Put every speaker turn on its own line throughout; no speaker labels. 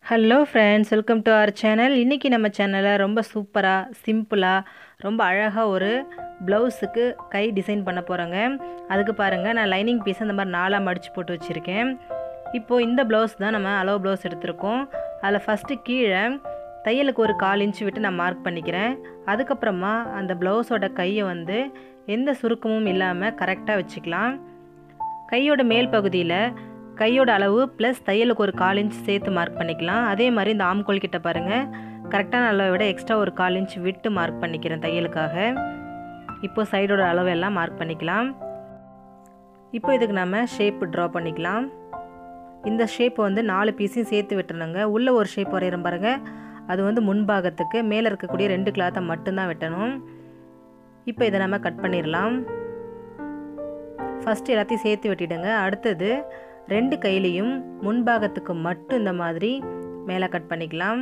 hello friends welcome to our channel இன்றைக்கி நம்ம சேனலில் ரொம்ப சூப்பராக சிம்பிளாக ரொம்ப அழகாக ஒரு ப்ளவுஸுக்கு கை டிசைன் பண்ண போகிறோங்க அதுக்கு பாருங்கள் நான் லைனிங் பீஸ் இந்த மாதிரி நாலாக மடித்து போட்டு வச்சுருக்கேன் இப்போது இந்த ப்ளவுஸ் தான் நம்ம அளவு ப்ளவுஸ் எடுத்திருக்கோம் அதில் ஃபஸ்ட்டு கீழே தையலுக்கு ஒரு கால் இன்ச் விட்டு நான் மார்க் பண்ணிக்கிறேன் அதுக்கப்புறமா அந்த ப்ளவுஸோட கையை வந்து எந்த சுருக்கமும் இல்லாமல் கரெக்டாக வச்சுக்கலாம் கையோட மேல் பகுதியில் கையோட அளவு ப்ளஸ் தையலுக்கு ஒரு கால் இன்ச் சேர்த்து மார்க் பண்ணிக்கலாம் அதே மாதிரி இந்த ஆம்கோல் கிட்ட பாருங்கள் கரெக்டான அளவை விட எக்ஸ்ட்ரா ஒரு கால் இன்ச் விட்டு மார்க் பண்ணிக்கிறேன் தையலுக்காக இப்போது சைடோட அளவு எல்லாம் மார்க் பண்ணிக்கலாம் இப்போ இதுக்கு நம்ம ஷேப் ட்ரா பண்ணிக்கலாம் இந்த ஷேப் வந்து நாலு பீஸையும் சேர்த்து வெட்டணுங்க உள்ளே ஒரு ஷேப் வரைகிறோம் பாருங்கள் அது வந்து முன்பாகத்துக்கு மேலே இருக்கக்கூடிய ரெண்டு கிளாத்தை மட்டும்தான் வெட்டணும் இப்போ இதை நம்ம கட் பண்ணிடலாம் ஃபஸ்ட்டு எல்லாத்தையும் சேர்த்து வெட்டிடுங்க அடுத்தது ரெண்டு கையிலையும் முன்பாகத்துக்கு மட்டும் இந்த மாதிரி மேலே கட் பண்ணிக்கலாம்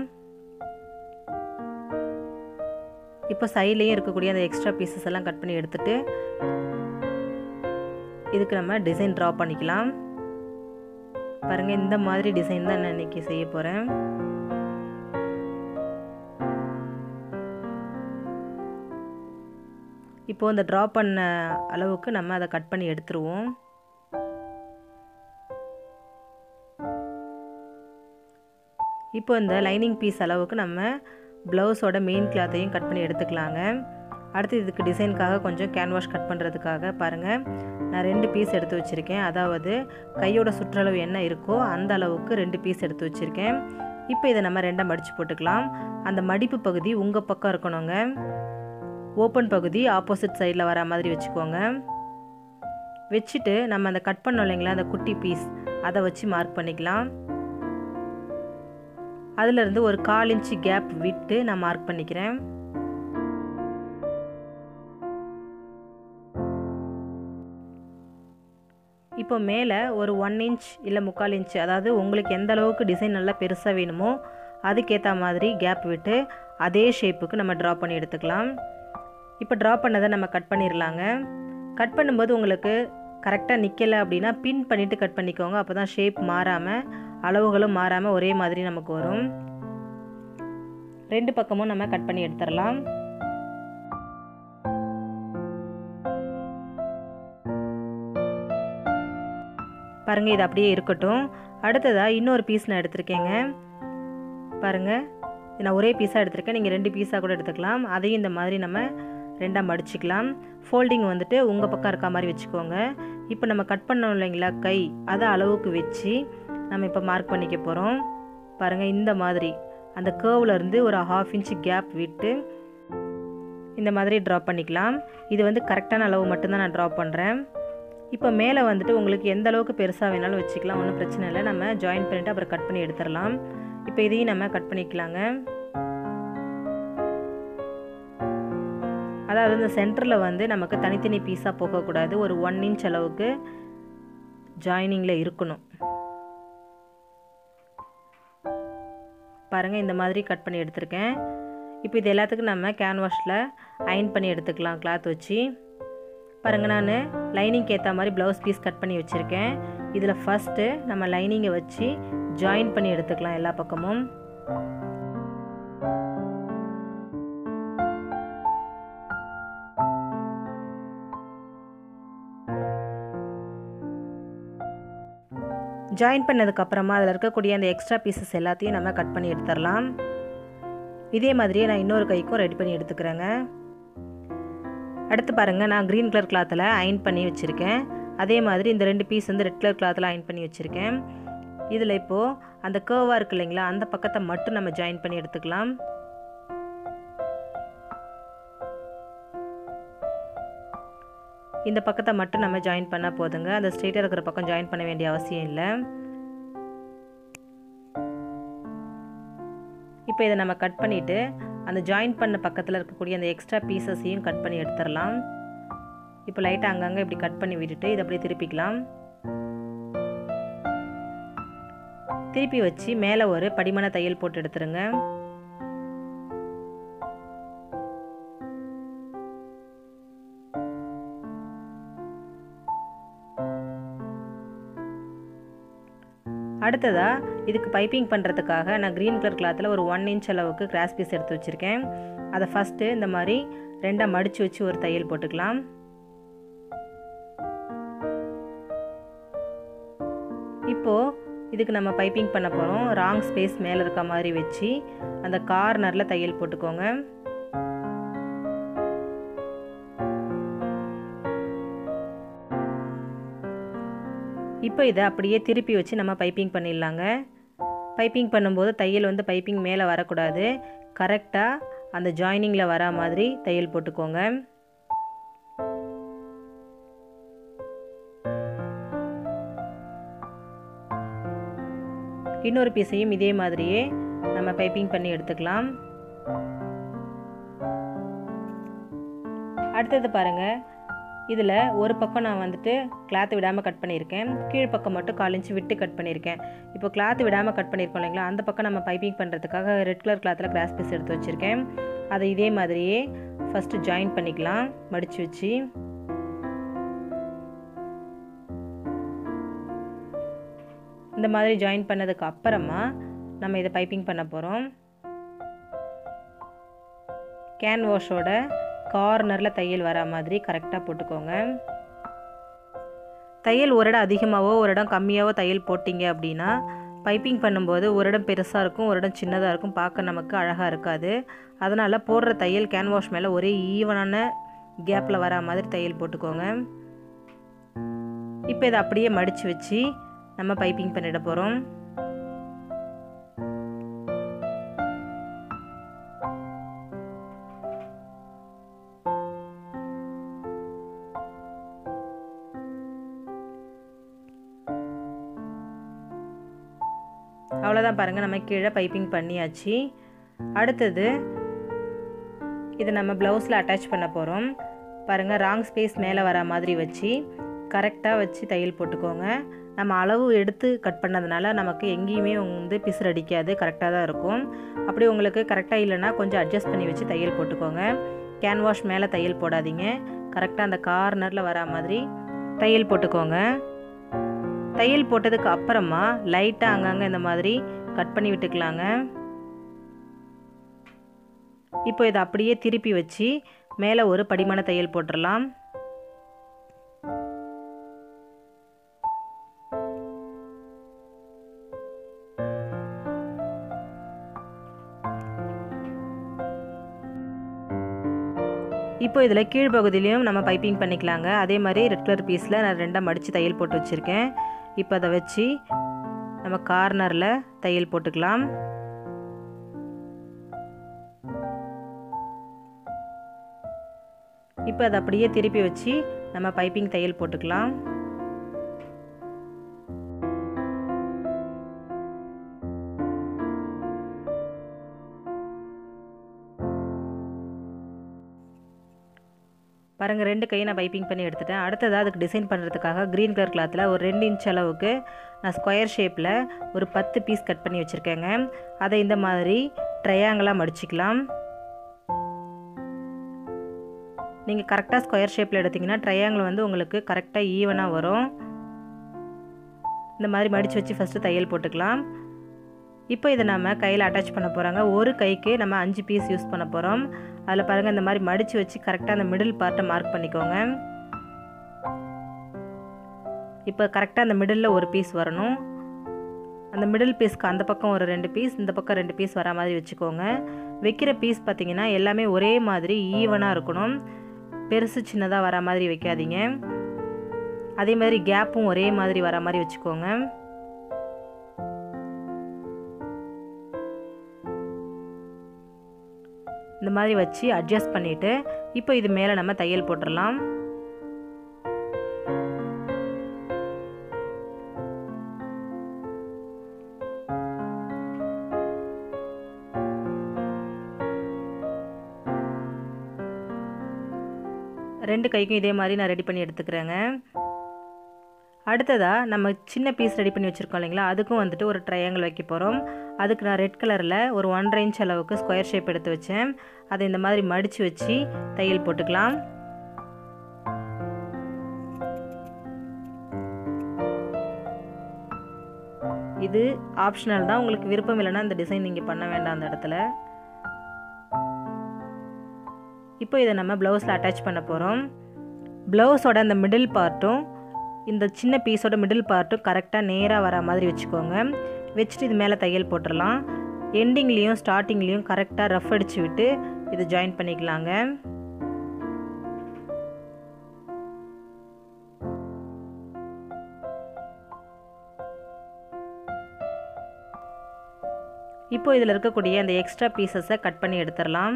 இப்போ சைட்லேயும் இருக்கக்கூடிய அந்த எக்ஸ்ட்ரா பீசஸ் எல்லாம் கட் பண்ணி எடுத்துட்டு இதுக்கு நம்ம டிசைன் ட்ரா பண்ணிக்கலாம் பாருங்கள் இந்த மாதிரி டிசைன் தான் நான் இன்றைக்கி செய்ய போகிறேன் இப்போது இந்த ட்ரா பண்ண அளவுக்கு நம்ம அதை கட் பண்ணி எடுத்துருவோம் இப்போ இந்த லைனிங் பீஸ் அளவுக்கு நம்ம ப்ளவுஸோட மெயின் கிளாத்தையும் கட் பண்ணி எடுத்துக்கலாங்க அடுத்து இதுக்கு டிசைனுக்காக கொஞ்சம் கேன்வாஷ் கட் பண்ணுறதுக்காக பாருங்கள் நான் ரெண்டு பீஸ் எடுத்து வச்சுருக்கேன் அதாவது கையோட சுற்றளவு என்ன இருக்கோ அந்த அளவுக்கு ரெண்டு பீஸ் எடுத்து வச்சுருக்கேன் இப்போ இதை நம்ம ரெண்டாக மடித்து போட்டுக்கலாம் அந்த மடிப்பு பகுதி உங்கள் பக்கம் இருக்கணுங்க ஓப்பன் பகுதி ஆப்போசிட் சைடில் வர மாதிரி வச்சுக்கோங்க வச்சுட்டு நம்ம அந்த கட் பண்ணோம் இல்லைங்களா அந்த குட்டி பீஸ் அதை வச்சு மார்க் பண்ணிக்கலாம் அதிலிருந்து ஒரு கால் இன்ச்சு கேப் விட்டு நான் மார்க் பண்ணிக்கிறேன் இப்போ மேலே ஒரு ஒன் இன்ச் இல்லை முக்கால் இன்ச் அதாவது உங்களுக்கு எந்த அளவுக்கு டிசைன் நல்லா பெருசாக வேணுமோ அதுக்கேற்ற மாதிரி கேப் விட்டு அதே ஷேப்புக்கு நம்ம ட்ரா பண்ணி எடுத்துக்கலாம் இப்போ ட்ரா பண்ணதை நம்ம கட் பண்ணிடலாங்க கட் பண்ணும்போது உங்களுக்கு கரெக்டாக நிற்கலை அப்படின்னா பின் பண்ணிவிட்டு கட் பண்ணிக்கோங்க அப்போ தான் ஷேப் மாறாமல் அளவுகளும் மாறாமல் ஒரே மாதிரி நமக்கு வரும் ரெண்டு பக்கமும் நம்ம கட் பண்ணி எடுத்துடலாம் பாருங்கள் இது அப்படியே இருக்கட்டும் அடுத்ததாக இன்னொரு பீஸ் நான் எடுத்திருக்கேங்க பாருங்கள் நான் ஒரே பீஸாக எடுத்திருக்கேன் நீங்கள் ரெண்டு பீஸாக கூட எடுத்துக்கலாம் அதையும் இந்த மாதிரி நம்ம ரெண்டாக மடிச்சுக்கலாம் ஃபோல்டிங் வந்துட்டு உங்கள் பக்கம் இருக்க மாதிரி வச்சுக்கோங்க இப்போ நம்ம கட் பண்ணோம் இல்லைங்களா கை அதை அளவுக்கு வச்சு நம்ம இப்போ மார்க் பண்ணிக்க போகிறோம் பாருங்கள் இந்த மாதிரி அந்த கேர்வ்லேருந்து ஒரு ஹாஃப் இன்ச்சு கேப் விட்டு இந்த மாதிரி ட்ரா பண்ணிக்கலாம் இது வந்து கரெக்டான அளவு மட்டும்தான் நான் ட்ரா பண்ணுறேன் இப்போ மேலே வந்துட்டு உங்களுக்கு எந்த அளவுக்கு பெருசாக வேணாலும் வச்சுக்கலாம் ஒன்றும் பிரச்சனை இல்லை நம்ம ஜாயின் பண்ணிவிட்டு அப்புறம் கட் பண்ணி எடுத்துடலாம் இப்போ இதையும் நம்ம கட் பண்ணிக்கலாங்க அதாவது இந்த சென்டரில் வந்து நமக்கு தனித்தனி பீஸாக போகக்கூடாது ஒரு ஒன் இன்ச் அளவுக்கு ஜாயினிங்கில் இருக்கணும் பாருங்கள் இந்த மாதிரி கட் பண்ணி எடுத்திருக்கேன் இப்போ இது எல்லாத்துக்கும் நம்ம கேன்வாஷில் அயன் பண்ணி எடுத்துக்கலாம் கிளாத் வச்சு பாருங்கள் நான் லைனிங்க்கு ஏற்ற மாதிரி ப்ளவுஸ் பீஸ் கட் பண்ணி வச்சுருக்கேன் இதில் ஃபஸ்ட்டு நம்ம லைனிங்கை வச்சு ஜாயின் பண்ணி எடுத்துக்கலாம் எல்லா பக்கமும் ஜாயின் பண்ணதுக்கப்புறமா அதில் இருக்கக்கூடிய அந்த எக்ஸ்ட்ரா பீசஸ் எல்லாத்தையும் நம்ம கட் பண்ணி எடுத்துடலாம் இதே மாதிரியே நான் இன்னொரு கைக்கும் ரெடி பண்ணி எடுத்துக்கிறேங்க அடுத்து பாருங்கள் நான் க்ரீன் கலர் கிளாத்தில் அயன் பண்ணி வச்சுருக்கேன் அதே மாதிரி இந்த ரெண்டு பீஸ் வந்து ரெட் கலர் கிளாத்தில் அயன் பண்ணி வச்சுருக்கேன் இதில் இப்போது அந்த கேர்வாக இருக்கு இல்லைங்களா அந்த பக்கத்தை மட்டும் நம்ம ஜாயின் பண்ணி எடுத்துக்கலாம் இந்த பக்கத்தை மட்டும் நம்ம ஜாயின் பண்ணால் போதுங்க அந்த ஸ்ட்ரெயிட்டாக இருக்கிற பக்கம் ஜாயின் பண்ண வேண்டிய அவசியம் இல்லை இப்போ இதை நம்ம கட் பண்ணிவிட்டு அந்த ஜாயின் பண்ண பக்கத்தில் இருக்கக்கூடிய அந்த எக்ஸ்ட்ரா பீசஸையும் கட் பண்ணி எடுத்துடலாம் இப்போ லைட்டாக அங்கங்கே இப்படி கட் பண்ணி விட்டுட்டு இதை அப்படியே திருப்பிக்கலாம் திருப்பி வச்சு மேலே ஒரு படிமான தையல் போட்டு எடுத்துருங்க அடுத்ததாக இதுக்கு பைப்பிங் பண்ணுறதுக்காக நான் க்ரீன் கலர் கிளாத்தில் ஒரு ஒன் இன்ச் அளவுக்கு கிராஸ் பீஸ் எடுத்து வச்சுருக்கேன் அதை ஃபஸ்ட்டு இந்த மாதிரி ரெண்டாக மடித்து வச்சு ஒரு தையல் போட்டுக்கலாம் இப்போது இதுக்கு நம்ம பைப்பிங் பண்ண போகிறோம் ராங் ஸ்பேஸ் மேலே இருக்க மாதிரி வச்சு அந்த கார்னரில் தையல் போட்டுக்கோங்க இப்போ இதை அப்படியே திருப்பி வச்சு நம்ம பைப்பிங் பண்ணிடலாங்க பைப்பிங் பண்ணும்போது தையல் வந்து பைப்பிங் மேலே வரக்கூடாது கரெக்டாக அந்த ஜாயினிங்கில் வரா மாதிரி தையல் போட்டுக்கோங்க இன்னொரு பீஸையும் இதே மாதிரியே நம்ம பைப்பிங் பண்ணி எடுத்துக்கலாம் அடுத்தது பாருங்கள் இதில் ஒரு பக்கம் நான் வந்துட்டு கிளாத்து விடாமல் கட் பண்ணியிருக்கேன் கீழ் பக்கம் மட்டும் கால் இன்ச்சு விட்டு கட் பண்ணியிருக்கேன் இப்போ கிளாத்து விடாமல் கட் பண்ணியிருக்கோம் இல்லைங்களா அந்த பக்கம் நம்ம பைப்பிங் பண்ணுறதுக்காக ரெட் கலர் கிளாத்தில் கிராஸ் பீஸ் எடுத்து வச்சுருக்கேன் அதை இதே மாதிரியே ஃபஸ்ட்டு ஜாயின் பண்ணிக்கலாம் மடித்து வச்சு இந்த மாதிரி ஜாயின் பண்ணதுக்கு அப்புறமா நம்ம இதை பைப்பிங் பண்ண போகிறோம் கேன் வாஷோட கார்னரில் தையல் வரா மாதிரி கரெக்டாக போட்டுக்கோங்க தையல் ஒரு இடம் அதிகமாகவோ ஒரு இடம் கம்மியாகவோ தையல் போட்டிங்க அப்படின்னா பைப்பிங் பண்ணும்போது ஒரு இடம் பெருசாக இருக்கும் ஒரு இடம் சின்னதாக இருக்கும் பார்க்க நமக்கு அழகாக இருக்காது அதனால் போடுற தையல் கேன் வாஷ் மேலே ஒரே ஈவனான கேப்பில் வரா மாதிரி தையல் போட்டுக்கோங்க இப்போ இதை அப்படியே மடித்து வச்சு நம்ம பைப்பிங் பண்ணிட போகிறோம் அவ்வளோதான் பாருங்கள் நம்ம கீழே பைப்பிங் பண்ணியாச்சு அடுத்தது இதை நம்ம ப்ளவுஸில் அட்டாச் பண்ண போகிறோம் பாருங்கள் ராங் ஸ்பேஸ் மேலே வர மாதிரி வச்சு கரெக்டாக வச்சு தையல் போட்டுக்கோங்க நம்ம அளவு எடுத்து கட் பண்ணதுனால நமக்கு எங்கேயுமே வந்து பிசுறு அடிக்காது கரெக்டாக தான் இருக்கும் அப்படி உங்களுக்கு கரெக்டாக இல்லைன்னா கொஞ்சம் அட்ஜஸ்ட் பண்ணி வச்சு தையல் போட்டுக்கோங்க கேன்வாஷ் மேலே தையல் போடாதீங்க கரெக்டாக அந்த கார்னரில் வரா மாதிரி தையல் போட்டுக்கோங்க தையல் போட்டதுக்கு அப்புறமா லைட்டாக அங்கங்கே இந்த மாதிரி கட் பண்ணி விட்டுக்கலாங்க இப்போ இதை அப்படியே திருப்பி வச்சு மேலே ஒரு படிமான தையல் போட்டுடலாம் இப்போ இதில் கீழ்ப்பகுதியிலையும் நம்ம பைப்பிங் பண்ணிக்கலாங்க அதே மாதிரி ரெட் கலர் பீஸில் நான் ரெண்டாக மடித்து தையல் போட்டு வச்சுருக்கேன் இப்போ அதை வச்சு நம்ம கார்னரில் தையல் போட்டுக்கலாம் இப்போ அதை அப்படியே திருப்பி வச்சு நம்ம பைப்பிங் தையல் போட்டுக்கலாம் பாருங்கள் ரெண்டு கையை நான் பைப்பிங் பண்ணி எடுத்துட்டேன் அடுத்ததாக அதுக்கு டிசைன் பண்ணுறதுக்காக க்ரீன் கலர் கிளாத்தில் ஒரு ரெண்டு இன்ச் அளவுக்கு நான் ஸ்கொயர் ஷேப்பில் ஒரு பத்து பீஸ் கட் பண்ணி வச்சுருக்கேங்க அதை இந்த மாதிரி ட்ரையாங்கிளாக மடிச்சிக்கலாம் நீங்கள் கரெக்டாக ஸ்கொயர் ஷேப்பில் எடுத்திங்கன்னா ட்ரையாங்கிள் வந்து உங்களுக்கு கரெக்டாக ஈவனாக வரும் இந்த மாதிரி மடித்து வச்சு ஃபஸ்ட்டு தையல் போட்டுக்கலாம் இப்போ இதை நம்ம கையில் அட்டாச் பண்ண போகிறாங்க ஒரு கைக்கு நம்ம அஞ்சு பீஸ் யூஸ் பண்ண போகிறோம் அதில் பாருங்கள் இந்த மாதிரி மடித்து வச்சு கரெக்டாக அந்த மிடில் பார்ட்டை மார்க் பண்ணிக்கோங்க இப்போ கரெக்டாக அந்த மிடில் ஒரு பீஸ் வரணும் அந்த மிடில் பீஸ்க்கு அந்த பக்கம் ஒரு ரெண்டு பீஸ் இந்த பக்கம் ரெண்டு பீஸ் வர மாதிரி வச்சுக்கோங்க வைக்கிற பீஸ் பார்த்திங்கன்னா எல்லாமே ஒரே மாதிரி ஈவனாக இருக்கணும் பெருசு சின்னதாக வர மாதிரி வைக்காதீங்க அதே மாதிரி கேப்பும் ஒரே மாதிரி வர மாதிரி வச்சுக்கோங்க இந்த மாதிரி வச்சு அட்ஜஸ்ட் பண்ணிவிட்டு இப்போ இது மேலே நம்ம தையல் போட்டுடலாம் ரெண்டு கைக்கும் இதே மாதிரி நான் ரெடி பண்ணி எடுத்துக்கிறேங்க அடுத்ததாக நம்ம சின்ன பீஸ் ரெடி பண்ணி வச்சுருக்கோம் இல்லைங்களா அதுக்கும் வந்துட்டு ஒரு ட்ரையாங்கிள் வைக்க போகிறோம் அதுக்கு நான் ரெட் கலரில் ஒரு ஒன்றரை இன்ச் அளவுக்கு ஸ்கொயர் ஷேப் எடுத்து வச்சேன் அதை இந்த மாதிரி மடித்து வச்சு தையல் போட்டுக்கலாம் இது ஆப்ஷனல் தான் உங்களுக்கு விருப்பம் இல்லைன்னா இந்த டிசைன் நீங்கள் பண்ண வேண்டாம் அந்த இடத்துல இப்போ இதை நம்ம ப்ளவுஸில் அட்டாச் பண்ண போகிறோம் ப்ளவுஸோட அந்த மிடில் பார்ட்டும் இந்த சின்ன பீஸோட மிடில் பார்ட்டும் கரெக்டாக நேராக வர மாதிரி வச்சுக்கோங்க வச்சுட்டு இது மேலே தையல் போட்டுடலாம் எண்டிங்லேயும் ஸ்டார்டிங்லேயும் கரெக்டாக ரஃப் அடித்து விட்டு இது ஜாயின் பண்ணிக்கலாங்க இப்போ இதில் இருக்கக்கூடிய அந்த எக்ஸ்ட்ரா பீசஸை கட் பண்ணி எடுத்துடலாம்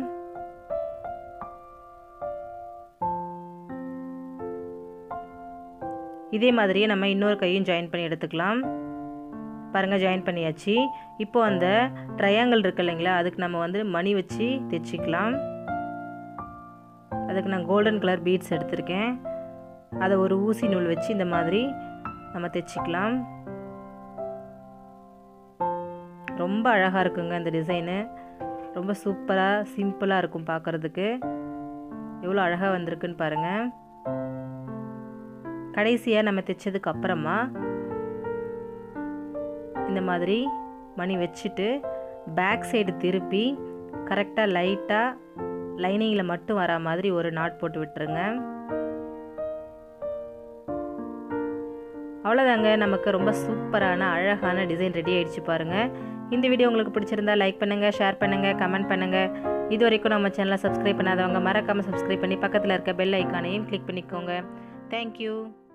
இதே மாதிரியே நம்ம இன்னொரு கையும் ஜாயின் பண்ணி எடுத்துக்கலாம் பாருங்கள் ஜாயின் பண்ணியாச்சு இப்போ அந்த ட்ரையாங்கிள் இருக்கு இல்லைங்களா அதுக்கு நம்ம வந்து மணி வச்சு தைச்சிக்கலாம் அதுக்கு நான் கோல்டன் கலர் பீட்ஸ் எடுத்திருக்கேன் அதை ஒரு ஊசி நூல் வச்சு இந்த மாதிரி நம்ம தைச்சிக்கலாம் ரொம்ப அழகாக இருக்குங்க இந்த டிசைனு ரொம்ப சூப்பராக சிம்பிளாக இருக்கும் பார்க்குறதுக்கு எவ்வளோ அழகாக வந்திருக்குன்னு பாருங்கள் கடைசியாக நம்ம தைச்சதுக்கு அப்புறமா இந்த மாதிரி மணி வச்சுட்டு பேக் சைடு திருப்பி கரெக்டாக லைட்டாக லைனிங்கில் மட்டும் வர மாதிரி ஒரு நாட் போட்டு விட்டுருங்க அவ்வளோதாங்க நமக்கு ரொம்ப சூப்பரான அழகான டிசைன் ரெடி ஆயிடுச்சு பாருங்கள் இந்த வீடியோ உங்களுக்கு பிடிச்சிருந்தா லைக் பண்ணுங்கள் ஷேர் பண்ணுங்கள் கமெண்ட் பண்ணுங்கள் இது வரைக்கும் நம்ம சேனலை சப்ஸ்கிரைப் பண்ணாதவங்க மறக்காமல் சப்ஸ்கிரைப் பண்ணி பக்கத்தில் இருக்க பெல் ஐக்கானையும் கிளிக் பண்ணிக்கோங்க தேங்க்யூ